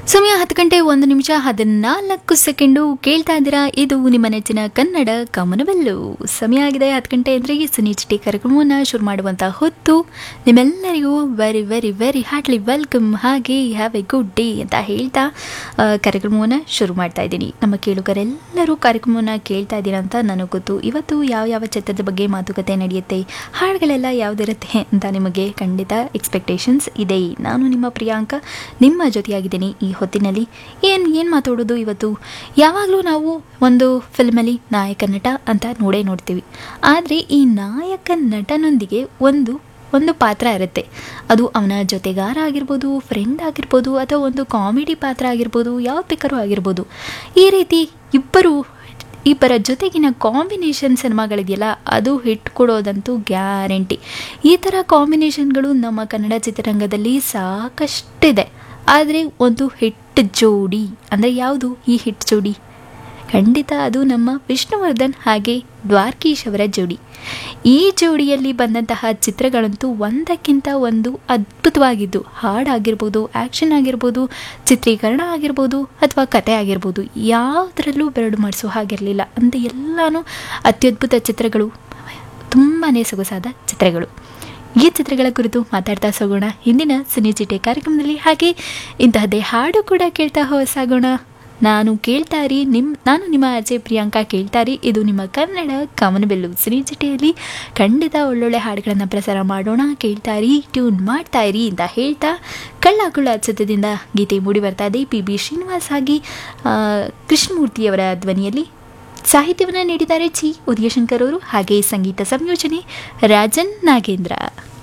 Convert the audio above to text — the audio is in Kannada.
ಸಮಯ ಹತ್ತು ಗಂಟೆ ಒಂದು ನಿಮಿಷ ಹದಿನಾಲ್ಕು ಸೆಕೆಂಡು ಕೇಳ್ತಾ ಇದ್ದೀರಾ ಇದು ನಿಮ್ಮ ನೆಚ್ಚಿನ ಕನ್ನಡ ಕಮನಬೆಲ್ಲು ಸಮಯ ಆಗಿದೆ ಹತ್ತು ಗಂಟೆ ಅಂದರೆ ಸುನಿಚಿಟಿ ಕಾರ್ಯಕ್ರಮವನ್ನು ಶುರು ಮಾಡುವಂಥ ಹೊತ್ತು ನಿಮ್ಮೆಲ್ಲರಿಗೂ very very very heartly welcome ಹಾಗೆ ಹ್ಯಾವ್ ಎ ಗುಡ್ ಡೇ ಅಂತ ಹೇಳ್ತಾ ಆ, ಕಾರ್ಯಕ್ರಮವನ್ನು ಶುರು ಮಾಡ್ತಾ ಇದ್ದೀನಿ ನಮ್ಮ ಕೇಳುಗರೆಲ್ಲರೂ ಕಾರ್ಯಕ್ರಮವನ್ನು ಕೇಳ್ತಾ ಇದ್ದೀರಾ ಅಂತ ನನಗೆ ಗೊತ್ತು ಇವತ್ತು ಯಾವ ಯಾವ ಚಿತ್ರದ ಬಗ್ಗೆ ಮಾತುಕತೆ ನಡೆಯುತ್ತೆ ಹಾಡುಗಳೆಲ್ಲ ಯಾವುದಿರುತ್ತೆ ಅಂತ ನಿಮಗೆ ಖಂಡಿತ ಎಕ್ಸ್ಪೆಕ್ಟೇಷನ್ಸ್ ಇದೆ ನಾನು ನಿಮ್ಮ ಪ್ರಿಯಾಂಕ ನಿಮ್ಮ ಜೊತೆಯಾಗಿದ್ದೀನಿ ಈ ಹೊತ್ತಿನಲ್ಲಿ ಏನು ಏನು ಮಾತಾಡೋದು ಇವತ್ತು ಯಾವಾಗಲೂ ನಾವು ಒಂದು ಫಿಲ್ಮಲ್ಲಿ ನಾಯಕ ನಟ ಅಂತ ನೋಡೇ ನೋಡ್ತೀವಿ ಆದರೆ ಈ ನಾಯಕ ನಟನೊಂದಿಗೆ ಒಂದು ಒಂದು ಪಾತ್ರ ಇರುತ್ತೆ ಅದು ಅವನ ಜೊತೆಗಾರ ಆಗಿರ್ಬೋದು ಫ್ರೆಂಡ್ ಆಗಿರ್ಬೋದು ಅಥವಾ ಒಂದು ಕಾಮಿಡಿ ಪಾತ್ರ ಆಗಿರ್ಬೋದು ಯಾವ ಬೇಕಾದ್ರೂ ಆಗಿರ್ಬೋದು ಈ ರೀತಿ ಇಬ್ಬರು ಇಬ್ಬರ ಜೊತೆಗಿನ ಕಾಂಬಿನೇಷನ್ ಸಿನಿಮಾಗಳಿದೆಯಲ್ಲ ಅದು ಹಿಟ್ ಕೊಡೋದಂತೂ ಗ್ಯಾರಂಟಿ ಈ ಥರ ಕಾಂಬಿನೇಷನ್ಗಳು ನಮ್ಮ ಕನ್ನಡ ಚಿತ್ರರಂಗದಲ್ಲಿ ಸಾಕಷ್ಟಿದೆ ಆದರೆ ಒಂದು ಹಿಟ್ ಜೋಡಿ ಅಂದರೆ ಯಾವುದು ಈ ಹಿಟ್ ಜೋಡಿ ಖಂಡಿತ ಅದು ನಮ್ಮ ವಿಷ್ಣುವರ್ಧನ್ ಹಾಗೆ ದ್ವಾರ್ಕೀಶ್ ಅವರ ಜೋಡಿ ಈ ಜೋಡಿಯಲ್ಲಿ ಬಂದಂತಹ ಚಿತ್ರಗಳಂತೂ ಒಂದಕ್ಕಿಂತ ಒಂದು ಅದ್ಭುತವಾಗಿದ್ದು ಹಾಡಾಗಿರ್ಬೋದು ಆ್ಯಕ್ಷನ್ ಆಗಿರ್ಬೋದು ಚಿತ್ರೀಕರಣ ಆಗಿರ್ಬೋದು ಅಥವಾ ಕತೆ ಆಗಿರ್ಬೋದು ಯಾವುದರಲ್ಲೂ ಬೆರಡು ಮಾಡಿಸೋ ಹಾಗಿರಲಿಲ್ಲ ಅಂತ ಎಲ್ಲನೂ ಅತ್ಯದ್ಭುತ ಚಿತ್ರಗಳು ತುಂಬಾ ಸೊಗಸಾದ ಚಿತ್ರಗಳು ಈ ಚಿತ್ರಗಳ ಕುರಿತು ಮಾತಾಡ್ತಾ ಸಾಗೋಣ ಇಂದಿನ ಸಿನಿಚಿಟೆ ಕಾರ್ಯಕ್ರಮದಲ್ಲಿ ಹಾಗೆ ಇಂತಹದ್ದೇ ಹಾಡು ಕೂಡ ಕೇಳ್ತಾ ಸಾಗೋಣ ನಾನು ಕೇಳ್ತಾರಿ ನಿಮ್ಮ ನಾನು ನಿಮ್ಮ ಅಜಯ್ ಪ್ರಿಯಾಂಕಾ ಕೇಳ್ತಾರಿ ಇದು ನಿಮ್ಮ ಕನ್ನಡ ಕಮನಬೆಲ್ಲು ಸಿನಿಚಿಟೆಯಲ್ಲಿ ಖಂಡಿತ ಒಳ್ಳೊಳ್ಳೆ ಹಾಡುಗಳನ್ನು ಪ್ರಸಾರ ಮಾಡೋಣ ಕೇಳ್ತಾರಿ ಟ್ಯೂನ್ ಮಾಡ್ತಾ ಇರಿ ಅಂತ ಹೇಳ್ತಾ ಕಳ್ಳ ಕುಳ್ಳ ಚಿತ್ರದಿಂದ ಗೀತೆ ಮೂಡಿ ಬರ್ತಾ ಇದೆ ಪಿ ಬಿ ಶ್ರೀನಿವಾಸ್ ಹಾಗೆ ಆ, ಕೃಷ್ಣಮೂರ್ತಿಯವರ ಧ್ವನಿಯಲ್ಲಿ ಸಾಹಿತ್ಯವನ್ನು ನೀಡಿದ್ದಾರೆ ಚಿ ಉದಯಶಂಕರ್ ಅವರು ಹಾಗೆ ಸಂಗೀತ ಸಂಯೋಜನೆ ರಾಜನ್ ನಾಗೇಂದ್ರ